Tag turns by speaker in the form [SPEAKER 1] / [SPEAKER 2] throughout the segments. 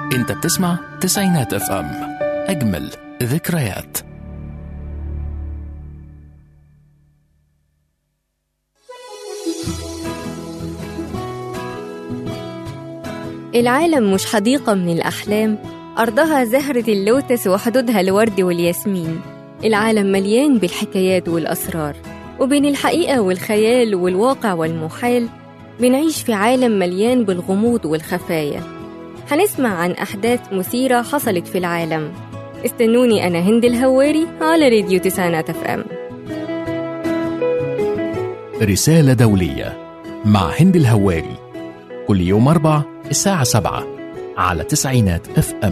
[SPEAKER 1] انت بتسمع تسعينات اف ام اجمل ذكريات
[SPEAKER 2] العالم مش حديقة من الأحلام أرضها زهرة اللوتس وحدودها الورد والياسمين العالم مليان بالحكايات والأسرار وبين الحقيقة والخيال والواقع والمحال بنعيش في عالم مليان بالغموض والخفايا هنسمع عن أحداث مثيرة حصلت في العالم استنوني أنا هند الهواري على راديو تسعينات اف ام
[SPEAKER 1] رسالة دولية مع هند الهواري كل يوم أربع الساعة سبعة على تسعينات اف ام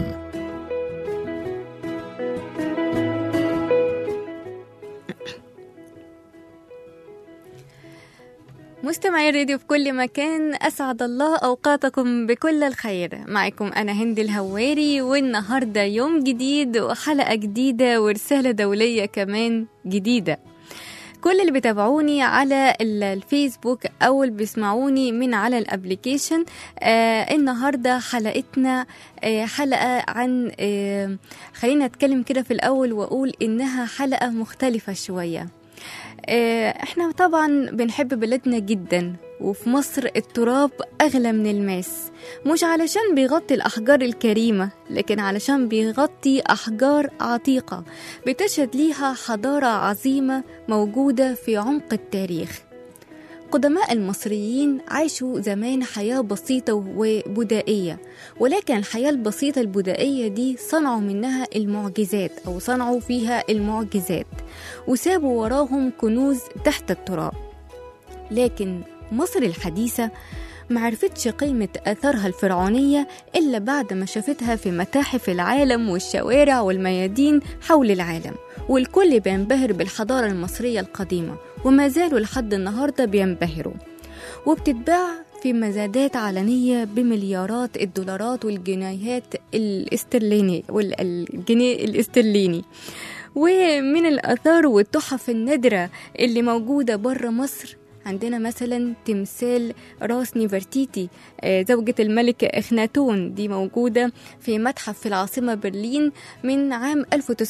[SPEAKER 2] مستمعي الراديو في كل مكان أسعد الله أوقاتكم بكل الخير معكم أنا هند الهواري والنهاردة يوم جديد وحلقة جديدة ورسالة دولية كمان جديدة كل اللي بيتابعوني على ال- الفيسبوك او اللي بيسمعوني من على الابليكيشن آه النهارده حلقتنا آه حلقه عن آه خلينا اتكلم كده في الاول واقول انها حلقه مختلفه شويه آه، احنا طبعا بنحب بلادنا جدا وفي مصر التراب أغلى من الماس مش علشان بيغطي الأحجار الكريمة لكن علشان بيغطي أحجار عتيقة بتشهد ليها حضارة عظيمة موجودة في عمق التاريخ قدماء المصريين عاشوا زمان حياة بسيطة وبدائية ولكن الحياة البسيطة البدائية دي صنعوا منها المعجزات أو صنعوا فيها المعجزات وسابوا وراهم كنوز تحت التراب لكن مصر الحديثة معرفتش قيمة آثارها الفرعونية إلا بعد ما شافتها في متاحف العالم والشوارع والميادين حول العالم والكل بينبهر بالحضارة المصرية القديمة وما زالوا لحد النهاردة بينبهروا وبتتباع في مزادات علنية بمليارات الدولارات والجنيهات الاسترليني والجنيه الاسترليني ومن الآثار والتحف النادرة اللي موجودة بره مصر عندنا مثلا تمثال راس نيفرتيتي آه، زوجة الملك إخناتون دي موجودة في متحف في العاصمة برلين من عام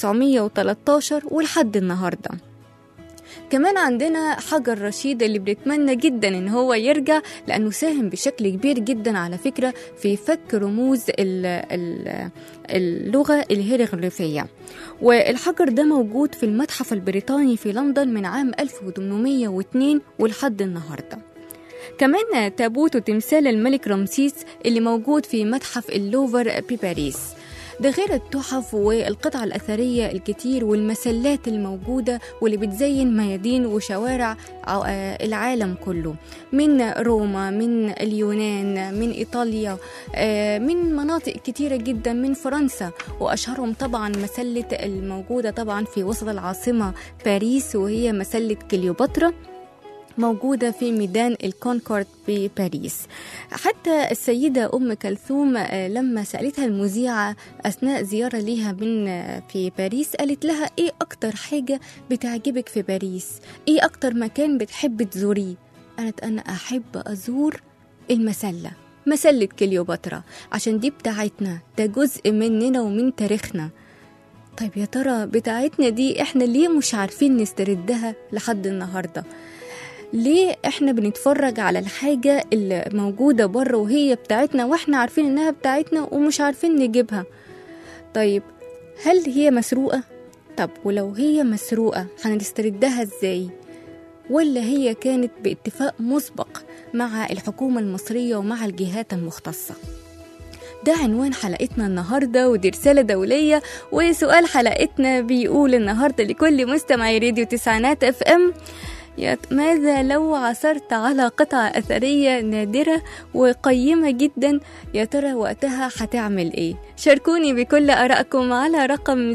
[SPEAKER 2] 1913 ولحد النهارده كمان عندنا حجر رشيد اللي بنتمنى جدا ان هو يرجع لانه ساهم بشكل كبير جدا على فكره في فك رموز ال ال اللغه الهيروغليفيه والحجر ده موجود في المتحف البريطاني في لندن من عام 1802 ولحد النهارده كمان تابوت وتمثال الملك رمسيس اللي موجود في متحف اللوفر بباريس ده غير التحف والقطع الأثرية الكتير والمسلات الموجودة واللي بتزين ميادين وشوارع ع- آه العالم كله من روما من اليونان من إيطاليا آه، من مناطق كتيرة جدا من فرنسا وأشهرهم طبعا مسلة الموجودة طبعا في وسط العاصمة باريس وهي مسلة كليوباترا موجودة في ميدان الكونكورد بباريس حتى السيدة أم كلثوم آه، لما سألتها المذيعة أثناء زيارة ليها من آه، في باريس قالت لها إيه أكتر حاجة بتعجبك في باريس إيه أكتر مكان بتحب تزوريه قالت أنا أحب أزور المسلة مسلة كليوباترا عشان دي بتاعتنا ده جزء مننا ومن تاريخنا طيب يا ترى بتاعتنا دي احنا ليه مش عارفين نستردها لحد النهارده ليه احنا بنتفرج على الحاجة اللي موجودة بره وهي بتاعتنا واحنا عارفين انها بتاعتنا ومش عارفين نجيبها طيب هل هي مسروقة؟ طب ولو هي مسروقة هنستردها ازاي؟ ولا هي كانت باتفاق مسبق مع الحكومة المصرية ومع الجهات المختصة؟ ده عنوان حلقتنا النهاردة ودي رسالة دولية وسؤال حلقتنا بيقول النهاردة لكل مستمعي راديو تسعينات اف ام يا ماذا لو عثرت على قطعة أثرية نادرة وقيمة جدا يا ترى وقتها هتعمل ايه شاركوني بكل آرائكم على رقم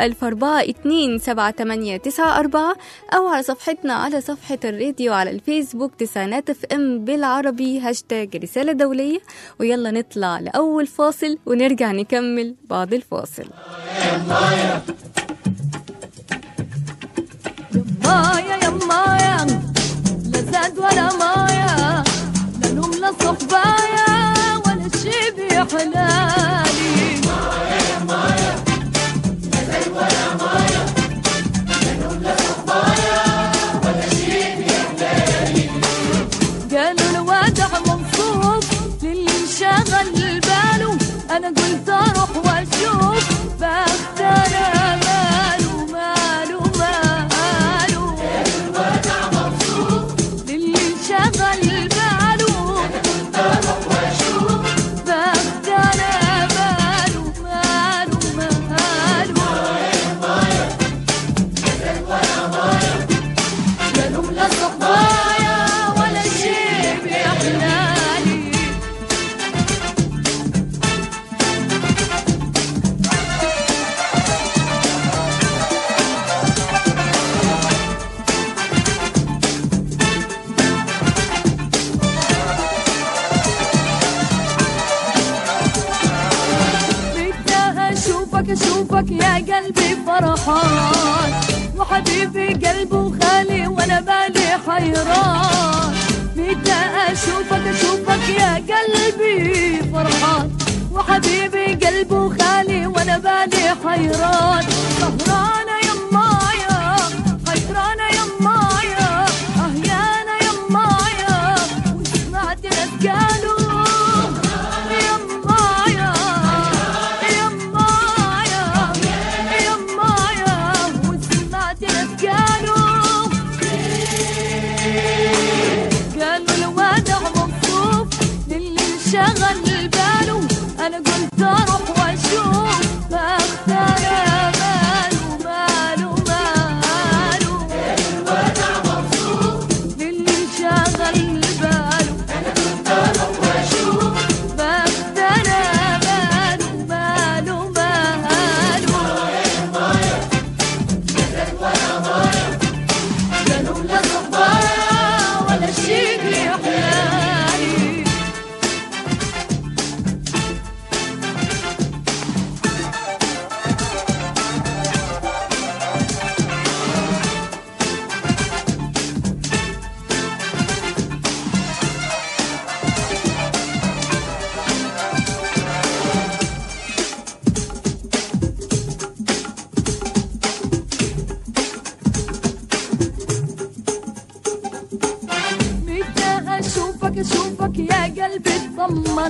[SPEAKER 2] 004427894 أو على صفحتنا على صفحة الراديو على الفيسبوك تسعينات اف ام بالعربي هاشتاج رسالة دولية ويلا نطلع لأول فاصل ونرجع نكمل بعد الفاصل
[SPEAKER 3] مايا يا مايا لا زاد ولا مايا لا نوم لا صحبايا ولا شي بيحلالي قالوا الوضع مبسوط للي انشغل باله انا قلت اروح واشوف بخت انا ماله ماله ماله للي انشغل باله بخت انا ماله ماله ماله قالوا لا صبايا ولا شيء بيحلالي بدي اشوفك اشوفك يا قلبي فرحان وحبيبي قلبه خالي وانا بالي حيران بدي اشوفك اشوفك يا قلبي فرحان وحبيبي قلبه خالي وانا بالي حيران سهرانه يمايا حيرانه يمايا اهيانه يمايا وسمعت ناس قالوا يمايا يمايا يمايا وسمعت ناس قالوا قالوا الوضع مبسوط للي انشغل باله انا قلت اروح واشوف فاختار ماله ماله ماله للي انشغل باله فاختار ماله ماله ماله قالوا لا صبايا ولا شيء يحلالي متى اشوفك اشوفك يا قلبي اطمن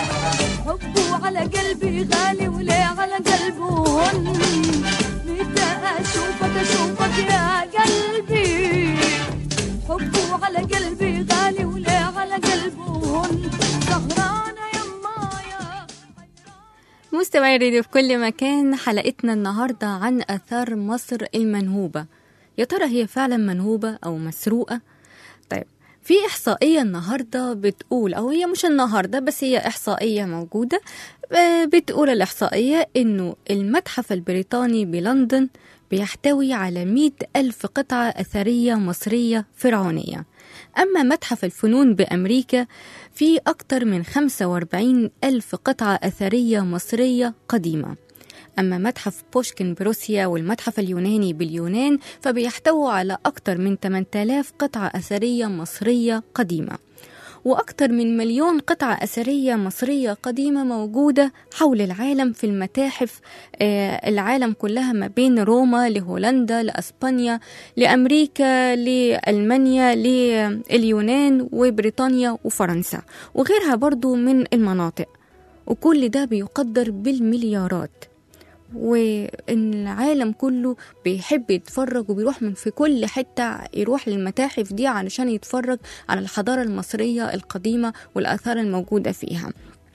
[SPEAKER 3] حبه على قلبي غالي وليه على قلبه هن متى اشوفك اشوفك يا قلبي حبه على قلبي غالي وليه على قلبه هن سهرانه يمايا
[SPEAKER 2] مستمعي الراديو في كل مكان حلقتنا النهاردة عن آثار مصر المنهوبة يا ترى هي فعلا منهوبة أو مسروقة؟ طيب في إحصائية النهاردة بتقول أو هي مش النهاردة بس هي إحصائية موجودة آه، بتقول الإحصائية إنه المتحف البريطاني بلندن بيحتوي على مئة ألف قطعة أثرية مصرية فرعونية أما متحف الفنون بأمريكا فيه أكثر من 45 ألف قطعة أثرية مصرية قديمة أما متحف بوشكن بروسيا والمتحف اليوناني باليونان فبيحتووا على أكثر من 8000 قطعة أثرية مصرية قديمة وأكثر من مليون قطعة أثرية مصرية قديمة موجودة حول العالم في المتاحف آه، العالم كلها ما بين روما لهولندا لأسبانيا لأمريكا لألمانيا لليونان وبريطانيا وفرنسا وغيرها برضو من المناطق وكل ده بيقدر بالمليارات وان العالم كله بيحب يتفرج وبيروح من في كل حتة يروح للمتاحف دي علشان يتفرج على الحضارة المصرية القديمة والآثار الموجودة فيها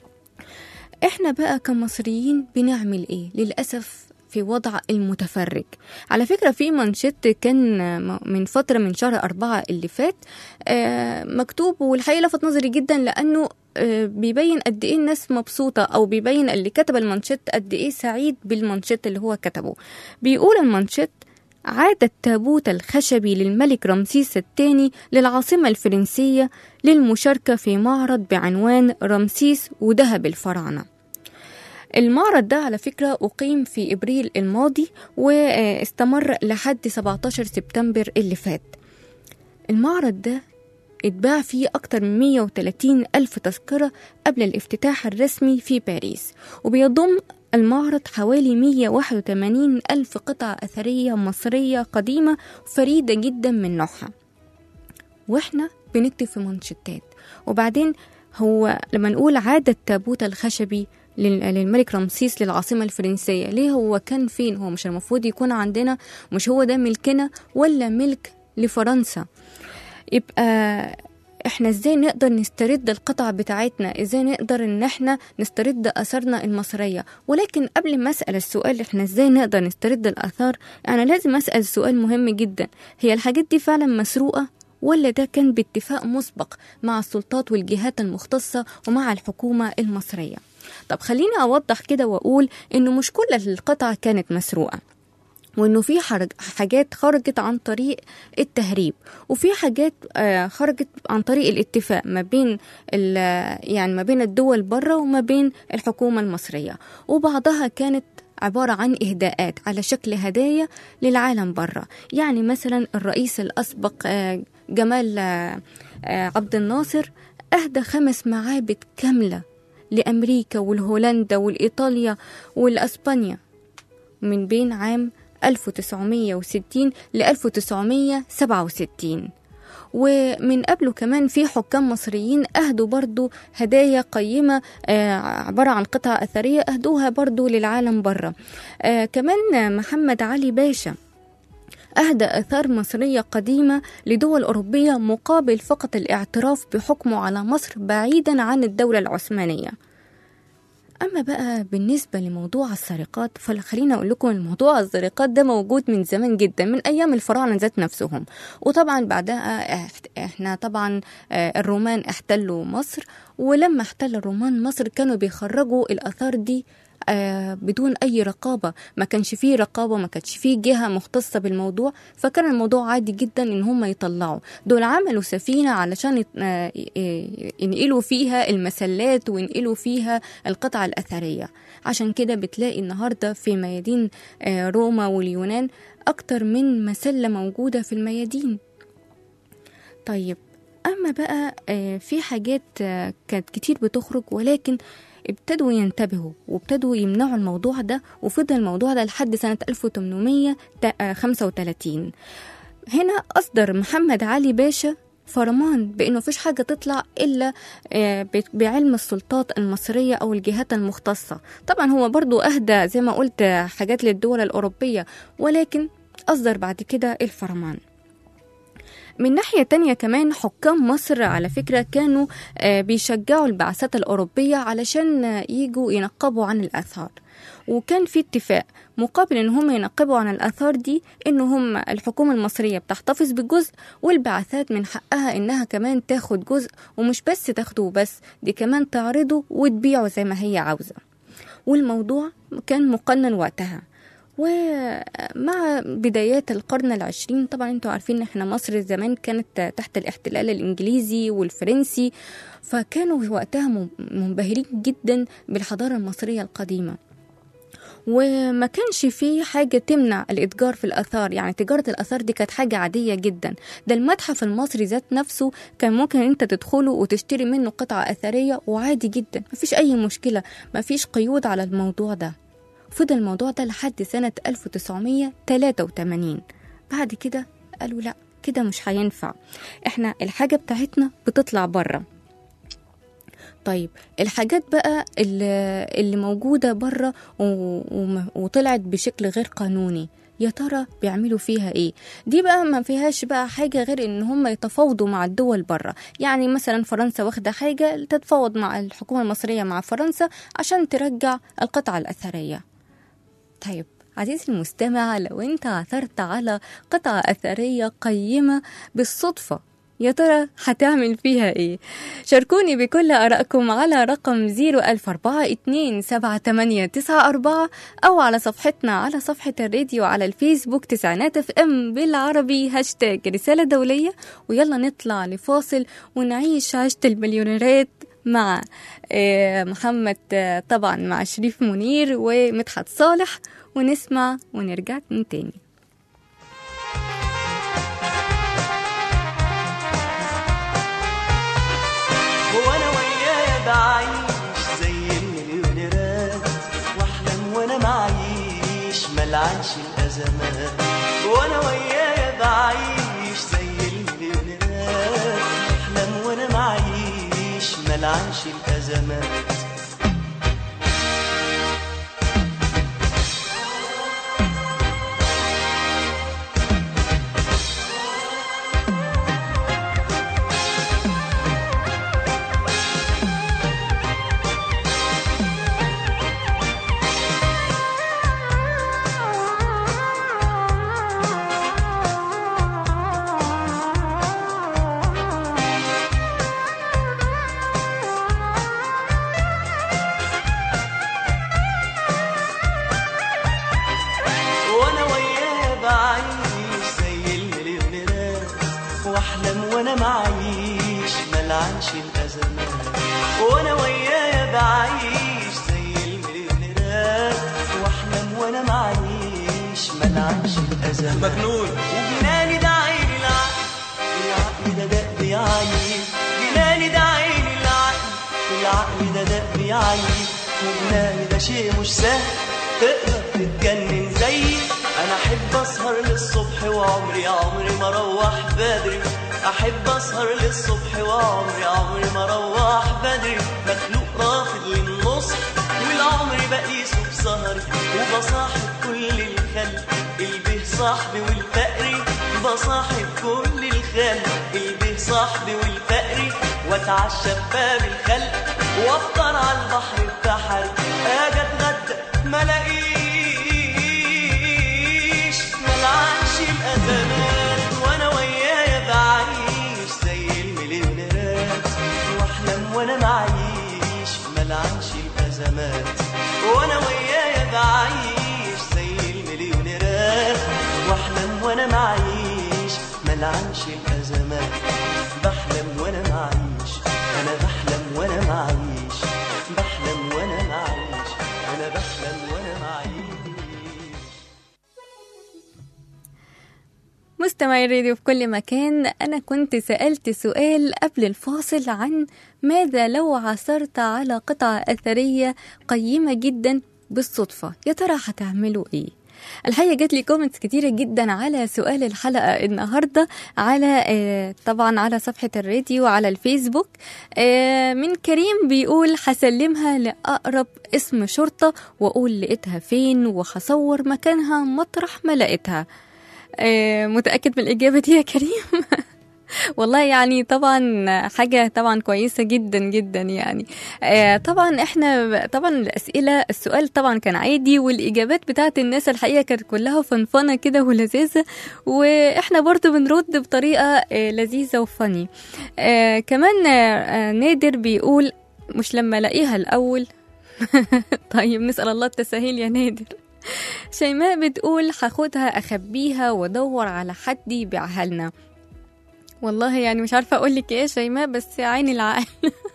[SPEAKER 2] احنا بقى كمصريين بنعمل ايه للأسف في وضع المتفرج على فكرة في منشط كان من فترة من شهر أربعة اللي فات آه، مكتوب والحقيقة لفت نظري جدا لأنه آه، بيبين قد ايه الناس مبسوطة او بيبين اللي كتب المانشيت قد ايه سعيد بالمانشيت اللي هو كتبه بيقول المانشيت عاد التابوت الخشبي للملك رمسيس الثاني للعاصمة الفرنسية للمشاركة في معرض بعنوان رمسيس وذهب الفراعنة المعرض ده على فكرة أقيم في إبريل الماضي واستمر لحد 17 سبتمبر اللي فات المعرض ده اتباع فيه أكتر من 130 ألف تذكرة قبل الافتتاح الرسمي في باريس وبيضم المعرض حوالي 181 ألف قطعة أثرية مصرية قديمة فريدة جدا من نوعها واحنا بنكتب في منشطات وبعدين هو لما نقول عاد التابوت الخشبي لل- للملك رمسيس للعاصمة الفرنسية ليه هو كان فين هو مش المفروض يكون عندنا مش هو ده ملكنا ولا ملك لفرنسا يبقى احنا ازاي نقدر نسترد القطع بتاعتنا ازاي نقدر ان احنا نسترد اثارنا المصريه ولكن قبل ما اسال السؤال احنا ازاي نقدر نسترد الاثار انا لازم اسال سؤال مهم جدا هي الحاجات دي فعلا مسروقه ولا ده كان باتفاق مسبق مع السلطات والجهات المختصه ومع الحكومه المصريه طب خليني اوضح كده واقول انه مش كل القطع كانت مسروقه وانه في حرج حاجات خرجت عن طريق التهريب وفي حاجات آه، خرجت عن طريق الاتفاق ما بين ال- يعني ما بين الدول بره وما بين الحكومه المصريه وبعضها كانت عبارة عن إهداءات على شكل هدايا للعالم برا يعني مثلا الرئيس الأسبق آه، جمال آه، آه، عبد الناصر أهدى خمس معابد كاملة لأمريكا والهولندا والإيطاليا والأسبانيا من بين عام 1960 ل 1967 ومن قبله كمان في حكام مصريين أهدوا برضو هدايا قيمة آه، عبارة عن قطع أثرية أهدوها برضو للعالم برا آه، كمان محمد علي باشا أهدى آثار مصرية قديمة لدول أوروبية مقابل فقط الاعتراف بحكمه على مصر بعيدا عن الدولة العثمانية أما بقى بالنسبة لموضوع السرقات فخليني أقول لكم الموضوع السرقات ده موجود من زمان جدا من أيام الفراعنة ذات نفسهم وطبعا بعدها إح- إحنا طبعا آه، الرومان احتلوا مصر ولما احتل الرومان مصر كانوا بيخرجوا الآثار دي آه، بدون أي رقابة ما كانش فيه رقابة ما كانش فيه جهة مختصة بالموضوع فكان الموضوع عادي جدا إن هم يطلعوا دول عملوا سفينة علشان يت- آه، ي- ينقلوا فيها المسلات وينقلوا فيها القطع الأثرية عشان كده بتلاقي النهاردة في ميادين آه، روما واليونان أكتر من مسلة موجودة في الميادين طيب أما بقى آه، في حاجات آه، كانت كتير بتخرج ولكن ابتدوا ينتبهوا وابتدوا يمنعوا الموضوع ده وفضل الموضوع ده لحد سنة 1835 هنا أصدر محمد علي باشا فرمان بأنه مفيش حاجة تطلع إلا آه، ب- بعلم السلطات المصرية أو الجهات المختصة طبعا هو برضو أهدى زي ما قلت آه، حاجات للدول الأوروبية ولكن أصدر بعد كده الفرمان من ناحية تانية كمان حكام مصر على فكرة كانوا آه، بيشجعوا البعثات الأوروبية علشان آه، يجوا ينقبوا عن الآثار وكان في اتفاق مقابل ان هم ينقبوا عن الاثار دي ان هم الحكومه المصريه بتحتفظ بجزء والبعثات من حقها انها كمان تاخد جزء ومش بس تاخده بس دي كمان تعرضه وتبيعه زي ما هي عاوزه والموضوع كان مقنن وقتها ومع بدايات القرن العشرين طبعا انتوا عارفين ان احنا مصر زمان كانت تحت الاحتلال الانجليزي والفرنسي فكانوا وقتها مم- منبهرين جدا بالحضارة المصرية القديمة وما كانش في حاجة تمنع الإتجار في الآثار يعني تجارة الآثار دي كانت حاجة عادية جدا ده المتحف المصري ذات نفسه كان ممكن أنت تدخله وتشتري منه قطعة أثرية وعادي جدا مفيش أي مشكلة مفيش قيود على الموضوع ده فضل الموضوع ده لحد سنة 1983 بعد كده قالوا لا كده مش هينفع احنا الحاجة بتاعتنا بتطلع بره طيب الحاجات بقى اللي, اللي موجودة بره و- وم- وطلعت بشكل غير قانوني يا ترى بيعملوا فيها ايه دي بقى ما فيهاش بقى حاجة غير ان هم يتفاوضوا مع الدول بره يعني مثلا فرنسا واخدة حاجة تتفاوض مع الحكومة المصرية مع فرنسا عشان ترجع القطعة الأثرية طيب عزيزي المستمع لو انت عثرت على قطعة أثرية قيمة بالصدفة يا ترى هتعمل فيها ايه شاركوني بكل آرائكم على رقم 004427894 أو على صفحتنا على صفحة الراديو على الفيسبوك تسعينات اف ام بالعربي هاشتاج رسالة دولية ويلا نطلع لفاصل ونعيش عيشة المليونيرات مع آه، محمد آه، طبعا مع شريف منير ومدحت صالح ونسمع ونرجع من تاني
[SPEAKER 4] هو انا وياه بعيش زي المليونيرات واحلم وانا معيش ملعنش الازمات وانا وياه بعيش زي المليونيرات ملعنش الأزمات وانا وياه بعيش زي المليونيرات واحلم وانا معيش ملعنش الازمات وانا وياه بعيش زي المليونيرات واحلم وانا معيش ملعنش الازمات
[SPEAKER 5] مجنون
[SPEAKER 4] وجناني ده عين العقل العقل ده دق بيعيب جناني ده عين العقل العقل ده دق بيعيب وجناني ده شيء مش سهل تقدر تتجنن زيي انا احب اسهر للصبح وعمري عمري ما اروح بدري احب اسهر للصبح وعمري عمري ما اروح بدري مخلوق رافض للنصح والعمر بقيسه بسهري وبصاحب كل الخلق البه صاحبي والفقري بصاحب كل الخلق البه صاحبي والفقري واتعشى بباب الخلق وافطر على البحر بتاعي اجي اتغدى ما الاقيش ملعنش الازمات وانا ويايا بعيش زي المليونيرات واحلم وانا معيش ملعنش الازمات وانا ويايا بعيش زي المليونيرات واحلم وانا معيش ملعنش الازمات بحلم وانا معيش انا بحلم وانا معيش بحلم وانا معيش انا بحلم وانا معيش
[SPEAKER 2] مستمعي الراديو في كل مكان أنا كنت سألت سؤال قبل الفاصل عن ماذا لو عثرت على قطعة أثرية قيمة جدا بالصدفة يا ترى هتعملوا إيه؟ الحقيقة جات لي كومنتس كتيرة جدا على سؤال الحلقة النهاردة على آه، طبعا على صفحة الراديو وعلى الفيسبوك آه، من كريم بيقول هسلمها لأقرب اسم شرطة وأقول لقيتها فين وهصور مكانها مطرح ما لقيتها آه، متأكد من الإجابة دي يا كريم والله يعني طبعا حاجة طبعا كويسة جدا جدا يعني آه، طبعا احنا طبعا الأسئلة السؤال طبعا كان عادي والإجابات بتاعت الناس الحقيقة كانت كلها فنفنة كده ولذيذة واحنا برضو بنرد بطريقة آه، لذيذة وفني آه، كمان آه، آه، نادر بيقول مش لما الاقيها الأول طيب نسأل الله التسهيل يا نادر شيماء بتقول هاخدها اخبيها وادور على حد يبيعها لنا والله يعني مش عارفه اقول لك ايه يا شيماء بس عيني العقل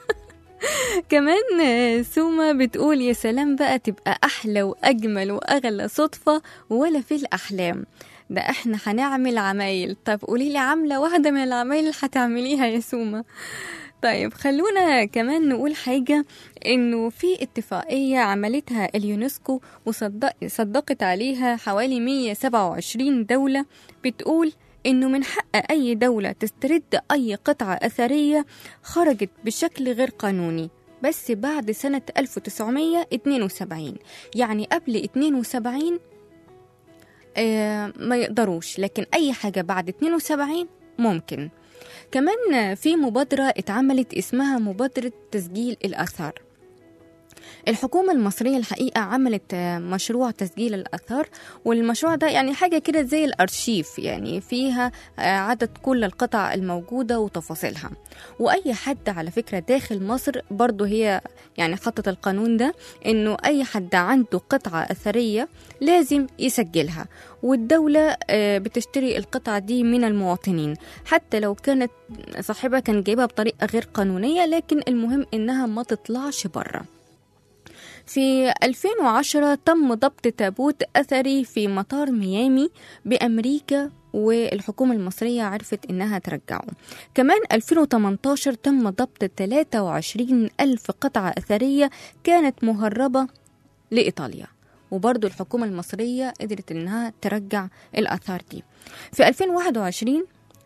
[SPEAKER 2] كمان آه، سوما بتقول يا سلام بقى تبقى احلى واجمل واغلى صدفه ولا في الاحلام ده احنا هنعمل عمايل طب قولي لي عامله واحده من العمايل اللي هتعمليها يا سوما طيب خلونا كمان نقول حاجة إنه في اتفاقية عملتها اليونسكو وصدق صدقت عليها حوالي 127 دولة بتقول إنه من حق أي دولة تسترد أي قطعة أثرية خرجت بشكل غير قانوني بس بعد سنة 1972 يعني قبل 72 آه ما يقدروش لكن أي حاجة بعد 72 ممكن كمان في مبادرة اتعملت اسمها مبادرة تسجيل الآثار الحكومة المصرية الحقيقة عملت آه، مشروع تسجيل الآثار والمشروع ده يعني حاجة كده زي الأرشيف يعني فيها آه، عدد كل القطع الموجودة وتفاصيلها وأي حد على فكرة داخل مصر برضو هي يعني حطت القانون ده إنه أي حد عنده قطعة أثرية لازم يسجلها والدولة آه، بتشتري القطعة دي من المواطنين حتى لو كانت صاحبها كان جايبها بطريقة غير قانونية لكن المهم إنها ما تطلعش بره في 2010 تم ضبط تابوت أثري في مطار ميامي بأمريكا والحكومة المصرية عرفت إنها ترجعه كمان 2018 تم ضبط 23 ألف قطعة أثرية كانت مهربة لإيطاليا وبرضو الحكومة المصرية قدرت إنها ترجع الآثار دي في 2021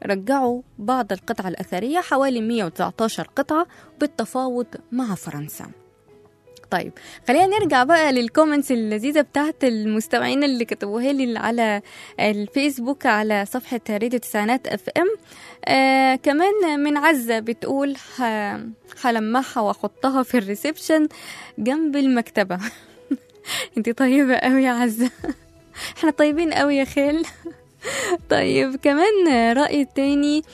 [SPEAKER 2] رجعوا بعض القطع الأثرية حوالي 119 قطعة بالتفاوض مع فرنسا طيب خلينا نرجع بقى للكومنتس اللذيذة بتاعت المستمعين اللي كتبوها لي على الفيسبوك على صفحة راديو تسعينات اف ام آه كمان من عزة بتقول ه- هلمعها واحطها في الريسبشن جنب المكتبة انت طيبة قوي يا عزة احنا طيبين قوي يا خال طيب كمان رأي تاني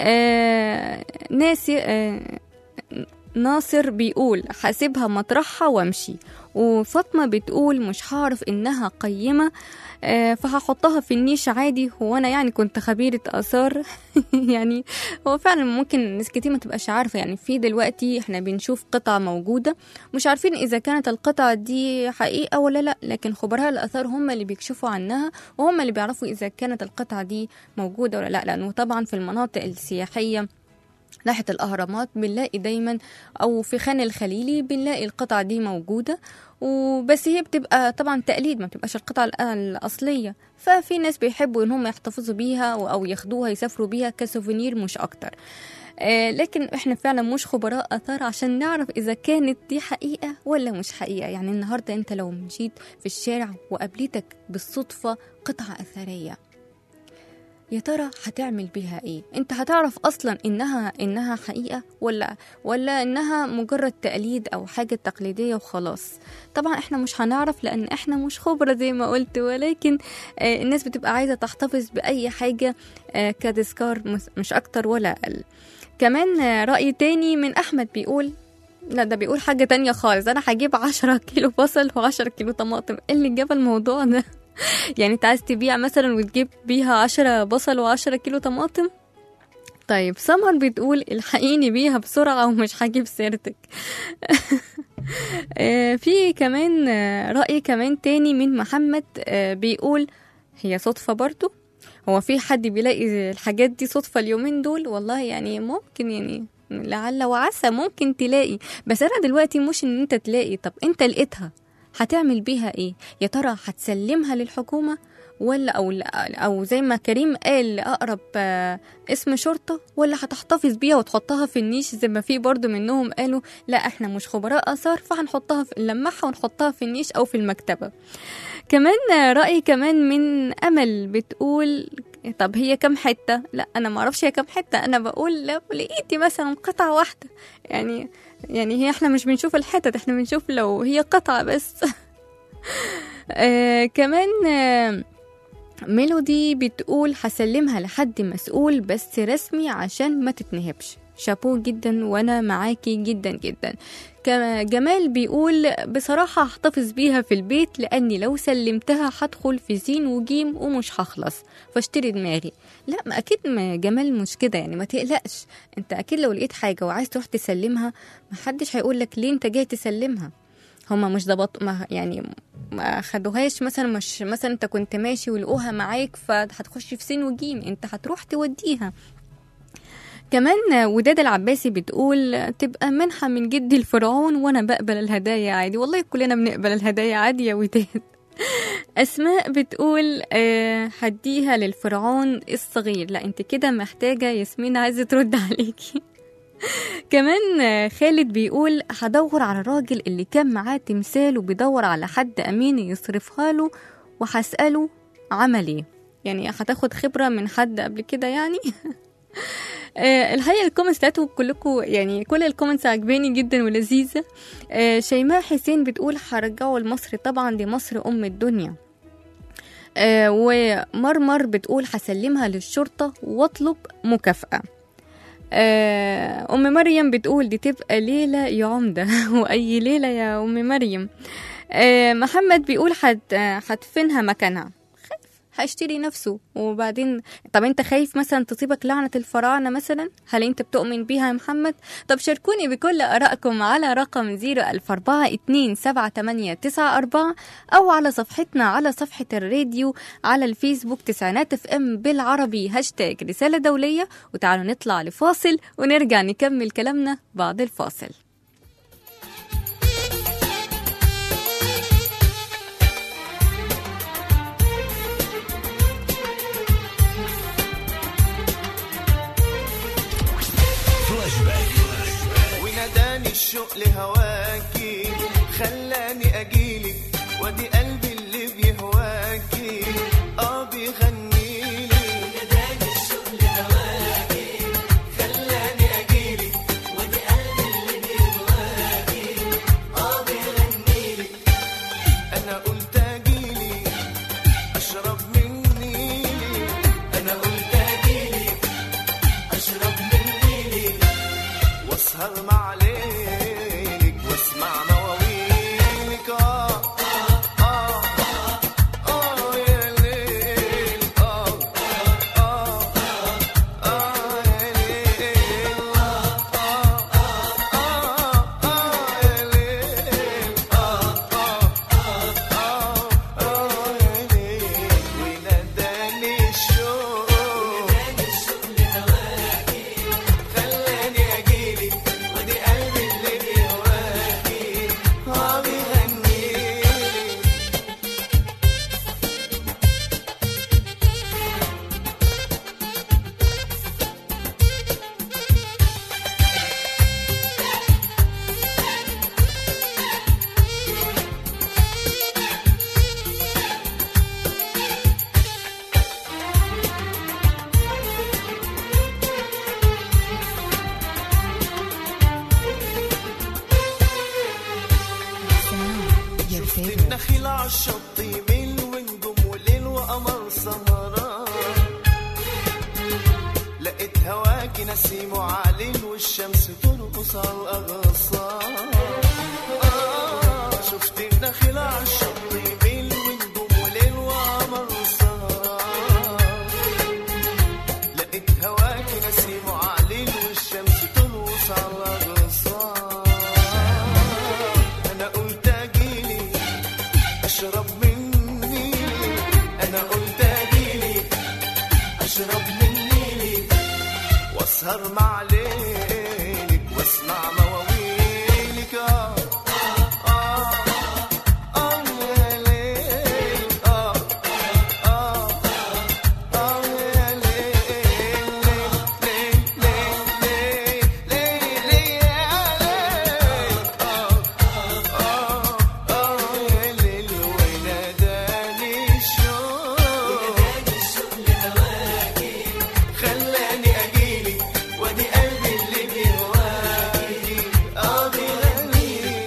[SPEAKER 2] آه ناسي آه ناصر بيقول حاسبها مطرحها وامشي وفاطمة بتقول مش هعرف انها قيمة آه، فهحطها في النيش عادي هو انا يعني كنت خبيرة اثار يعني هو فعلا ممكن ناس كتير ما تبقاش عارفة يعني في دلوقتي احنا بنشوف قطع موجودة مش عارفين اذا كانت القطعة دي حقيقة ولا لا لكن خبراء الاثار هم اللي بيكشفوا عنها وهم اللي بيعرفوا اذا كانت القطعة دي موجودة ولا لا لانه طبعا في المناطق السياحية ناحية الأهرامات بنلاقي دايما أو في خان الخليلي بنلاقي القطع دي موجودة وبس هي بتبقى طبعا تقليد ما بتبقاش القطع الأ- الأصلية ففي ناس بيحبوا إن هم يحتفظوا بيها و- أو ياخدوها يسافروا بيها كسوفينير مش أكتر آه لكن احنا فعلا مش خبراء اثار عشان نعرف اذا كانت دي حقيقه ولا مش حقيقه يعني النهارده انت لو مشيت في الشارع وقابلتك بالصدفه قطعه اثريه يا ترى هتعمل بيها ايه انت هتعرف اصلا انها انها حقيقه ولا ولا انها مجرد تقليد او حاجه تقليديه وخلاص طبعا احنا مش هنعرف لان احنا مش خبره زي ما قلت ولكن آه الناس بتبقى عايزه تحتفظ باي حاجه آه كتذكار مس- مش اكتر ولا اقل كمان آه راي تاني من احمد بيقول لا ده بيقول حاجة تانية خالص أنا هجيب عشرة كيلو بصل وعشرة كيلو طماطم إيه اللي جاب الموضوع ده يعني انت عايز تبيع مثلا وتجيب بيها عشرة بصل وعشرة كيلو طماطم طيب سمر بتقول الحقيني بيها بسرعة ومش هجيب سيرتك آه، في كمان آه، رأي كمان تاني من محمد آه، بيقول هي صدفة برضو هو في حد بيلاقي الحاجات دي صدفة اليومين دول والله يعني ممكن يعني لعل وعسى ممكن تلاقي بس انا دلوقتي مش ان انت تلاقي طب انت لقيتها هتعمل بيها ايه يا ترى هتسلمها للحكومة ولا او او زي ما كريم قال لاقرب آه، اسم شرطه ولا هتحتفظ بيها وتحطها في النيش زي ما في برضو منهم قالوا لا احنا مش خبراء اثار فهنحطها في نلمعها ونحطها في النيش او في المكتبه كمان آه، راي كمان من امل بتقول طب هي كم حته لا انا ما اعرفش هي كم حته انا بقول لو لقيتي مثلا قطعه واحده يعني يعني هي احنا مش بنشوف الحتت احنا بنشوف لو هي قطعه بس آه كمان آه ميلودي بتقول هسلمها لحد مسؤول بس رسمي عشان ما تتنهبش شابو جدا وانا معاكي جدا جدا كما جمال بيقول بصراحة هحتفظ بيها في البيت لأني لو سلمتها هدخل في سين وجيم ومش هخلص فاشتري دماغي لا ما أكيد ما جمال مش كده يعني ما تقلقش انت أكيد لو لقيت حاجة وعايز تروح تسلمها محدش هيقولك ليه انت جاي تسلمها هما مش ضبط ما يعني ما خدوهاش مثلا مش مثلا انت كنت ماشي ولقوها معاك فهتخش في سين وجيم انت هتروح توديها كمان وداد العباسي بتقول تبقى منحة من جدي الفرعون وانا بقبل الهدايا عادي والله كلنا بنقبل الهدايا عادي يا وداد اسماء بتقول آه هديها للفرعون الصغير لا انت كده محتاجة ياسمين عايزة ترد عليكي كمان آه، خالد بيقول هدور على الراجل اللي كان معاه تمثال وبيدور على حد امين يصرفها له وهسأله عمل ايه يعني هتاخد خبرة من حد قبل كده يعني آه، الحقيقه الكومنتس بتاعتكم كلكم يعني كل الكومنتس عجباني جدا ولذيذه آه، شيماء حسين بتقول هرجعه لمصر طبعا دي مصر ام الدنيا آه، ومرمر بتقول هسلمها للشرطه واطلب مكافاه آه، ام مريم بتقول دي تبقى ليله يا عمده واي ليله يا ام مريم آه، محمد بيقول هت- هدفنها مكانها خايف هيشتري نفسه وبعدين طب انت خايف مثلا تصيبك لعنة الفراعنة مثلا هل انت بتؤمن بيها يا محمد طب شاركوني بكل ارائكم على رقم 004278994 او على صفحتنا على صفحة الراديو على الفيسبوك تسعينات اف ام بالعربي هاشتاج رسالة دولية وتعالوا نطلع لفاصل ونرجع نكمل كلامنا بعد الفاصل
[SPEAKER 5] وناداني الشوق لهواكي خلاني اجيلك وادي قلبي اللي بيهواكي اه بيغنيلي وناداني الشوق لهواكي خلاني اجيلك وادي قلبي اللي بيهواكي اه بيغنيلي انا قلت اجيلي اشرب من نيلي انا قلت اجيلي اشرب من نيلي واسهر مع ليلك واسمع مواويلك اه اه اه يا ليل اه اه اه يا ليل اه اه اه يا ليل اه اه اه يا ليل وناداني الشوق خلاني اجيلك ودي قلبي اللي بيهواكي اه بيغنيلي شفت النخيل عالشط يميل ونجوم وليل وقمر سهران لقيت هواكي نسيم وعليل والشمس ترقص على الاغصان آه شفت النخيل عالشط يميل ونجوم وليل وقمر سهران لقيت هواكي نسيم وعليل والشمس ترقص على الاغصان انا قلت اجيلي اشرب مني انا قلت اجيلي اشرب من نيلي واسهر مع ليلك واسمع مواويلك آه آه آه يا ليل آه آه آه يا ليل ليل ليل ليل ليل يا ليل آه آه آه يا ليل وناداني الشوق خلاني اجيلك وادي قلبي اللي بيهواكي اه بيغنيلي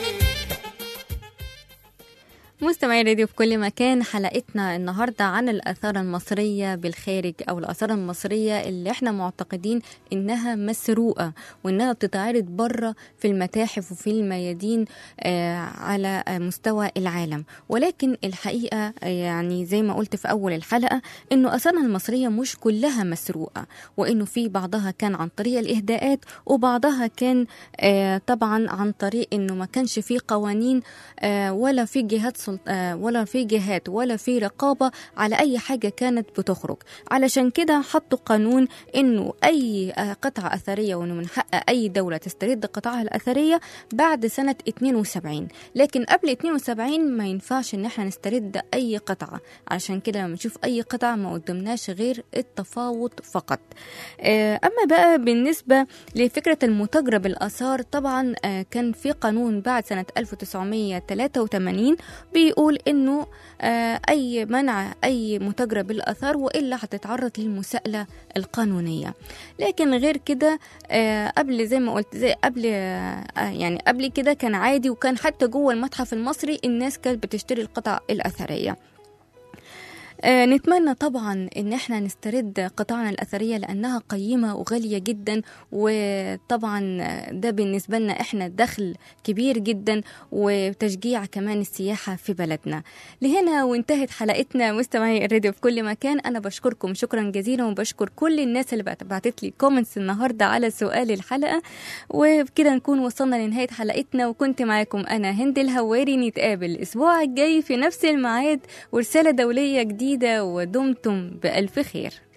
[SPEAKER 2] مستمعي راديو في كل مكان حلقتنا النهارده عن الآثار المصرية بالخارج أو الآثار المصرية اللي احنا معتقدين إنها مسروقة وإنها بتتعرض بره في المتاحف وفي الميادين آه، على آه، مستوى العالم ولكن الحقيقة آه، يعني زي ما قلت في أول الحلقة إنه آثارنا المصرية مش كلها مسروقة وإنه في بعضها كان عن طريق الإهداءات وبعضها كان آه، طبعا عن طريق إنه ما كانش فيه قوانين آه، ولا في جهات سلط... آه، ولا في جهات ولا في رقابة على أي حاجة كانت بتخرج علشان كده حطوا قانون إنه أي آه، قطعة أثرية وإنه من حق أي دولة تسترد قطعها الأثرية بعد سنة 72 لكن قبل 72 ما ينفعش إن احنا نسترد أي قطعة علشان كده لما نشوف أي قطعة ما قدمناش غير التفاوض فقط آه، أما بقى بالنسبة لفكرة المتاجرة بالآثار طبعا آه، كان في قانون بعد سنة 1983 بيقول إنه آه، أي منع أي متاجرة بالآثار وإلا هتتعرض للمساءلة القانونية لكن غير كده آه، قبل زي ما قلت زي قبل آه، يعني قبل كده كان عادي وكان حتى جوه المتحف المصري الناس كانت بتشتري القطع الأثرية آه، نتمنى طبعا ان احنا نسترد قطعنا الاثريه لانها قيمه وغاليه جدا وطبعا ده بالنسبه لنا احنا دخل كبير جدا وتشجيع كمان السياحه في بلدنا لهنا وانتهت حلقتنا مستمعي الراديو في كل مكان انا بشكركم شكرا جزيلا وبشكر كل الناس اللي بعت- بعتت لي كومنتس النهارده على سؤال الحلقه وبكده نكون وصلنا لنهايه حلقتنا وكنت معاكم انا هند الهواري نتقابل الاسبوع الجاي في نفس الميعاد ورساله دوليه جديده ودمتم بالف خير